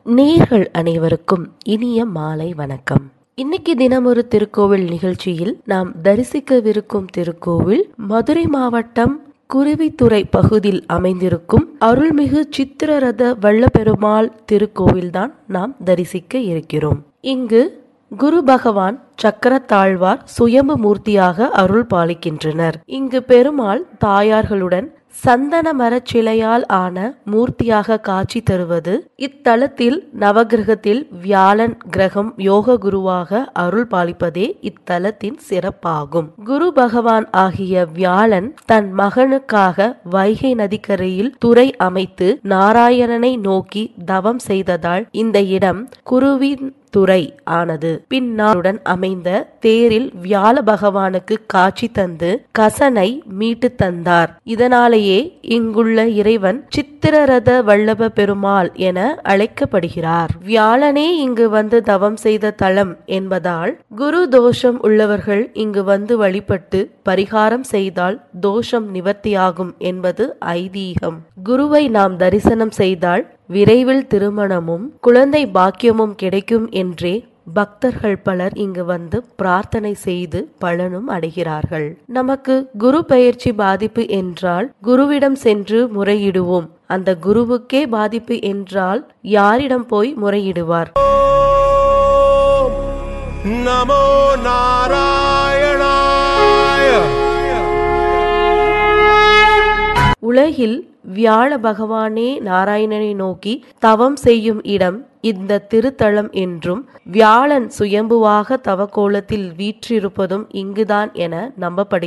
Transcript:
நேர்கள் அனைவருக்கும் இனிய மாலை வணக்கம் இன்னைக்கு தினம் ஒரு திருக்கோவில் நிகழ்ச்சியில் நாம் தரிசிக்கவிருக்கும் திருக்கோவில் மதுரை மாவட்டம் குருவித்துறை பகுதியில் அமைந்திருக்கும் அருள்மிகு சித்திரரத வல்லபெருமாள் திருக்கோவில்தான் நாம் தரிசிக்க இருக்கிறோம் இங்கு குரு பகவான் சக்கரத்தாழ்வார் சுயம்பு மூர்த்தியாக அருள் பாலிக்கின்றனர் இங்கு பெருமாள் தாயார்களுடன் சந்தன மரச் சிலையால் ஆன மூர்த்தியாக காட்சி தருவது இத்தலத்தில் நவகிரகத்தில் வியாழன் கிரகம் யோக குருவாக அருள் பாலிப்பதே இத்தலத்தின் சிறப்பாகும் குரு பகவான் ஆகிய வியாழன் தன் மகனுக்காக வைகை நதிக்கரையில் துறை அமைத்து நாராயணனை நோக்கி தவம் செய்ததால் இந்த இடம் குருவின் துறை ஆனது பின்னாருடன் அமைந்த தேரில் வியாழ பகவானுக்கு காட்சி தந்து கசனை மீட்டு தந்தார் இதனாலேயே இங்குள்ள இறைவன் சித்திரரத வல்லப பெருமாள் என அழைக்கப்படுகிறார் வியாழனே இங்கு வந்து தவம் செய்த தலம் என்பதால் குரு தோஷம் உள்ளவர்கள் இங்கு வந்து வழிபட்டு பரிகாரம் செய்தால் தோஷம் நிவர்த்தியாகும் என்பது ஐதீகம் குருவை நாம் தரிசனம் செய்தால் விரைவில் திருமணமும் குழந்தை பாக்கியமும் கிடைக்கும் என்றே பக்தர்கள் பலர் இங்கு வந்து பிரார்த்தனை செய்து பலனும் அடைகிறார்கள் நமக்கு குரு பெயர்ச்சி பாதிப்பு என்றால் குருவிடம் சென்று முறையிடுவோம் அந்த குருவுக்கே பாதிப்பு என்றால் யாரிடம் போய் முறையிடுவார் नमो नारायणाय உலகில் வியாழ பகவானே நாராயணனை நோக்கி தவம் செய்யும் இடம் இந்த திருத்தலம் என்றும் வியாழன் சுயம்புவாக தவக்கோலத்தில் வீற்றிருப்பதும் இங்குதான் என நம்பப்படுகிறது